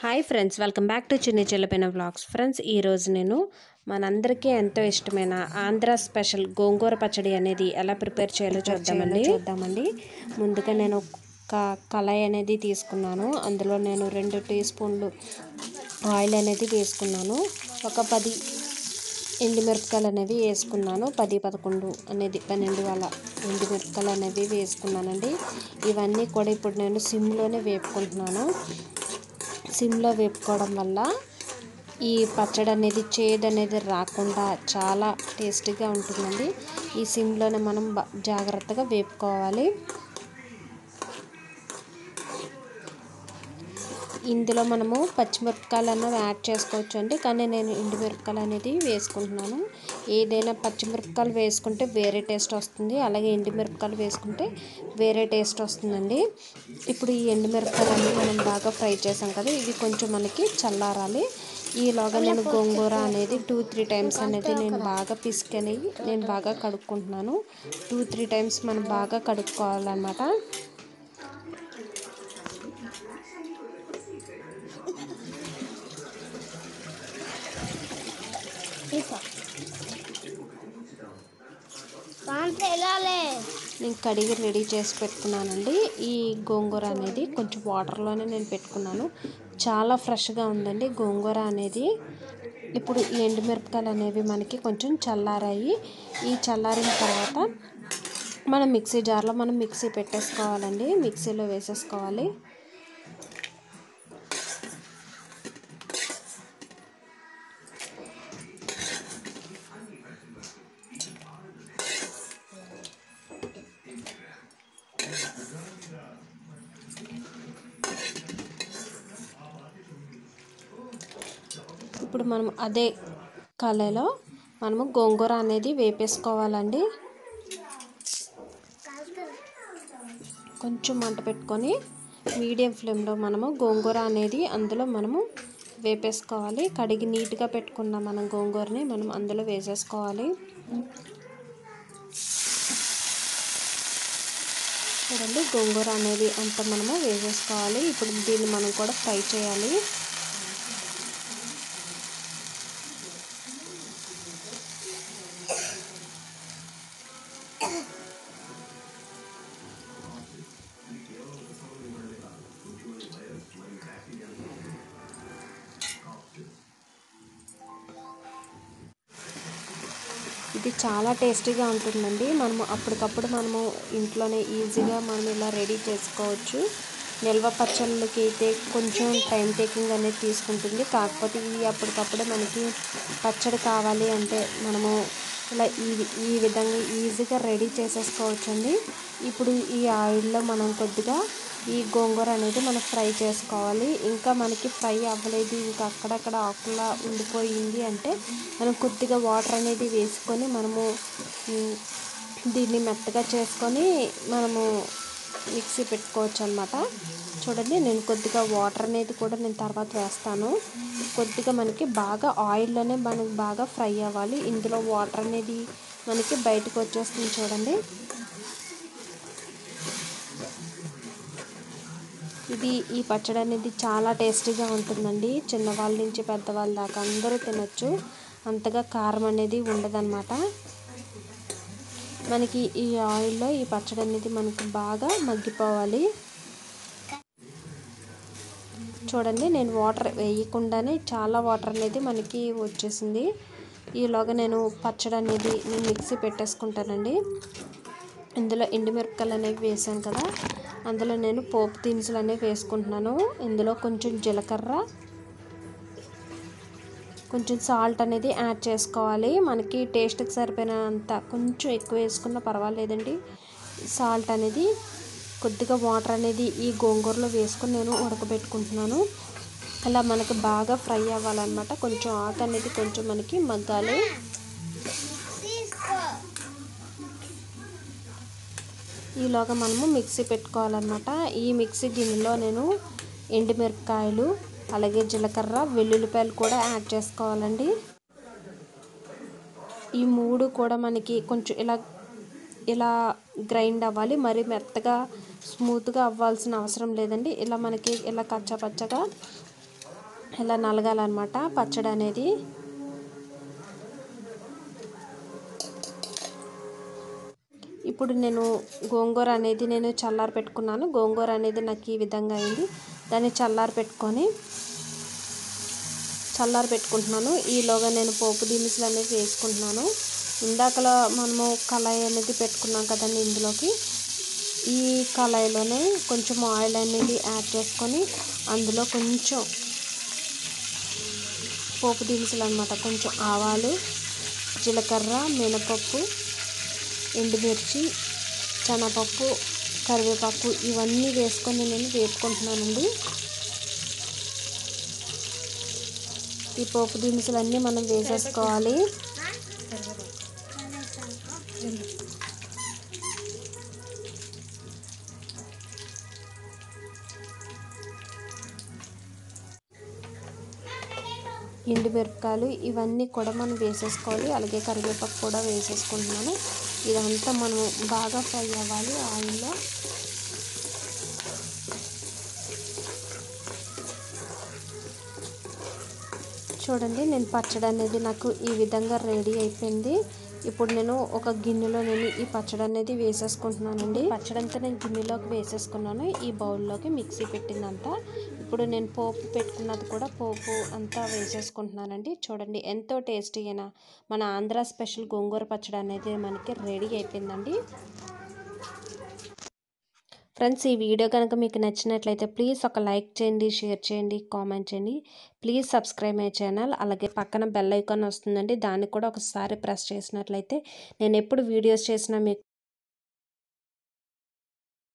hi friends welcome back to Chinni చెల్లపైన vlogs friends ఈరోజు నేను మనందరికీ ఎంతో ఇష్టమైన ఆంధ్ర స్పెషల్ గోంగూర పచ్చడి అనేది ఎలా ప్రిపేర్ చేయాలో చూద్దామండి చూద్దామండి ముందుగా నేను ఒక కళాయి అనేది తీసుకున్నాను అందులో నేను రెండు టీ స్పూన్లు ఆయిల్ అనేది వేసుకున్నాను ఒక పది ఎండుమిరపకాయలు అనేవి వేసుకున్నాను పది పదకొండు అనేది పన్నెండు అలా ఎండుమిరపకాయలు అనేవి వేసుకున్నానండి ఇవన్నీ కూడా ఇప్పుడు నేను సిమ్లోనే వేపుకుంటున్నాను సిమ్లో వేపుకోవడం వల్ల ఈ పచ్చడి అనేది చేదు అనేది రాకుండా చాలా టేస్టీగా ఉంటుందండి ఈ సిమ్లోనే మనం బ- జాగ్రత్తగా వేపుకోవాలి ఇందులో మనము పచ్చిమిరపకాయలు అన్నవి యాడ్ చేసుకోవచ్చు అండి కానీ నేను ఎండుమిరపకాయలు అనేది వేసుకుంటున్నాను ఏదైనా పచ్చిమిరపకాయలు వేసుకుంటే వేరే టేస్ట్ వస్తుంది అలాగే ఎండుమిరపకాయలు వేసుకుంటే వేరే టేస్ట్ వస్తుందండి ఇప్పుడు ఈ ఎండుమిరపకాయలు అన్నీ మనం బాగా ఫ్రై చేసాం కదా ఇవి కొంచెం మనకి చల్లారాలి ఈలోగా నేను గోంగూర అనేది టూ త్రీ టైమ్స్ అనేది నేను బాగా పిసుకని నేను బాగా కడుక్కుంటున్నాను టూ త్రీ టైమ్స్ మనం బాగా కడుక్కోవాలన్నమాట దాంట్లో వెళ్ళాలి నేను కడిగి రెడీ చేసి పెట్టుకున్నానండి ఈ గోంగూర అనేది కొంచెం వాటర్లోనే నేను పెట్టుకున్నాను చాలా ఫ్రెష్గా ఉందండి గోంగూర అనేది ఇప్పుడు ఈ ఎండుమిరపకాయలు అనేవి మనకి కొంచెం చల్లారాయి ఈ చల్లారిన తర్వాత మనం మిక్సీ జార్లో మనం మిక్సీ పెట్టేసుకోవాలండి మిక్సీలో వేసేసుకోవాలి ఇప్పుడు మనం అదే కళలో మనము గోంగూర అనేది వేపేసుకోవాలండి కొంచెం మంట పెట్టుకొని మీడియం ఫ్లేమ్లో మనము గోంగూర అనేది అందులో మనము వేపేసుకోవాలి కడిగి నీట్గా పెట్టుకున్న మనం గోంగూరని మనం అందులో వేసేసుకోవాలి చూడండి గోంగూర అనేది అంత మనము వేసేసుకోవాలి ఇప్పుడు దీన్ని మనం కూడా ఫ్రై చేయాలి ఇది చాలా టేస్టీగా ఉంటుందండి మనము అప్పటికప్పుడు మనము ఇంట్లోనే ఈజీగా మనం ఇలా రెడీ చేసుకోవచ్చు నిల్వ పచ్చళ్ళకి అయితే కొంచెం టైం టేకింగ్ అనేది తీసుకుంటుంది కాకపోతే ఇది అప్పటికప్పుడే మనకి పచ్చడి కావాలి అంటే మనము ఇలా ఈ ఈ విధంగా ఈజీగా రెడీ చేసేసుకోవచ్చండి ఇప్పుడు ఈ ఆయిల్లో మనం కొద్దిగా ఈ గోంగూర అనేది మనం ఫ్రై చేసుకోవాలి ఇంకా మనకి ఫ్రై అవ్వలేదు ఇంకా అక్కడక్కడ ఆకులా ఉండిపోయింది అంటే మనం కొద్దిగా వాటర్ అనేది వేసుకొని మనము ఉమ్, దీన్ని మెత్తగా చేసుకొని మనము మిక్సీ పెట్టుకోవచ్చు అనమాట చూడండి నేను కొద్దిగా వాటర్ అనేది కూడా నేను తర్వాత వేస్తాను కొద్దిగా మనకి బాగా ఆయిల్లోనే మనకి బాగా ఫ్రై అవ్వాలి ఇందులో వాటర్ అనేది మనకి బయటకు వచ్చేస్తుంది చూడండి ఇది ఈ పచ్చడి అనేది చాలా టేస్టీగా ఉంటుందండి చిన్నవాళ్ళ నుంచి పెద్దవాళ్ళ దాకా అందరూ తినొచ్చు అంతగా కారం అనేది ఉండదన్నమాట మనకి ఈ ఆయిల్లో ఈ పచ్చడి అనేది మనకి బాగా మగ్గిపోవాలి చూడండి నేను వాటర్ వేయకుండానే చాలా వాటర్ అనేది మనకి వచ్చేసింది ఈలోగా నేను పచ్చడి అనేది నేను మిక్సీ పెట్టేసుకుంటానండి ఇందులో ఎండుమిరపకాయలు అనేవి వేసాను కదా అందులో నేను పోపు దినుసులు అనేవి వేసుకుంటున్నాను ఇందులో కొంచెం జీలకర్ర కొంచెం సాల్ట్ అనేది యాడ్ చేసుకోవాలి మనకి టేస్ట్కి సరిపోయినంత కొంచెం ఎక్కువ వేసుకున్నా పర్వాలేదండి సాల్ట్ అనేది కొద్దిగా వాటర్ అనేది ఈ గోంగూరలో వేసుకొని నేను ఉడకబెట్టుకుంటున్నాను అలా మనకి బాగా ఫ్రై అవ్వాలన్నమాట కొంచెం ఆకు అనేది కొంచెం మనకి మగ్గాలి తీసుకో ఈలోగా మనము మిక్సీ పెట్టుకోవాలన్నమాట ఈ మిక్సీ గిన్నెలో నేను ఎండుమిరపకాయలు అలాగే జీలకర్ర వెల్లుల్లిపాయలు కూడా యాడ్ చేసుకోవాలండి ఈ మూడు కూడా మనకి కొంచెం ఇలా ఇలా గ్రైండ్ అవ్వాలి మరి మెత్తగా స్మూత్గా అవ్వాల్సిన అవసరం లేదండి ఇలా మనకి ఇలా కచ్చపచ్చగా ఇలా నలగాలన్నమాట పచ్చడి అనేది ఇప్పుడు నేను గోంగూర అనేది నేను చల్లారి పెట్టుకున్నాను గోంగూర అనేది నాకు ఈ విధంగా అయింది దాన్ని చల్లారి పెట్టుకొని చల్లారి పెట్టుకుంటున్నాను ఈలోగా నేను పోపు దినుసులు అనేవి వేసుకుంటున్నాను ఇందాకలో మనము కళాయి అనేది పెట్టుకున్నాం కదండి ఇందులోకి ఈ కళాయిలోనే కొంచెం ఆయిల్ అనేది యాడ్ చేసుకొని అందులో కొంచెం పోపు దినుసులు అనమాట కొంచెం ఆవాలు జీలకర్ర మినపప్పు ఎండుమిర్చి శనగపప్పు కరివేపాకు ఇవన్నీ వేసుకొని నేను వేపుకుంటున్నానండి ఈ పోపు దినుసులన్నీ మనం వేసేసుకోవాలి ఎండుమిరపకాయలు ఇవన్నీ కూడా మనం వేసేసుకోవాలి అలాగే కరివేపాకు కూడా వేసేసుకుంటున్నాను ఇదంతా మనం బాగా ఫ్రై అవ్వాలి ఆయిల్లో చూడండి నేను పచ్చడి అనేది నాకు ఈ విధంగా రెడీ అయిపోయింది ఇప్పుడు నేను ఒక గిన్నెలో నేను ఈ పచ్చడి అనేది వేసేసుకుంటున్నానండి పచ్చడి అంతా నేను గిన్నెలోకి వేసేసుకున్నాను ఈ బౌల్లోకి మిక్సీ పెట్టిందంతా ఇప్పుడు నేను పోపు పెట్టుకున్నది కూడా పోపు అంతా వేసేసుకుంటున్నానండి చూడండి ఎంతో టేస్టీ అయిన మన ఆంధ్ర స్పెషల్ గోంగూర పచ్చడి అనేది మనకి రెడీ అయిపోయిందండి ఫ్రెండ్స్ ఈ వీడియో కనుక మీకు నచ్చినట్లయితే ప్లీజ్ ఒక లైక్ చేయండి షేర్ చేయండి కామెంట్ చేయండి ప్లీజ్ సబ్స్క్రైబ్ మై ఛానల్ అలాగే పక్కన బెల్ ఐకాన్ వస్తుందండి దాన్ని కూడా ఒకసారి ప్రెస్ చేసినట్లయితే నేను ఎప్పుడు వీడియోస్ చేసినా మీకు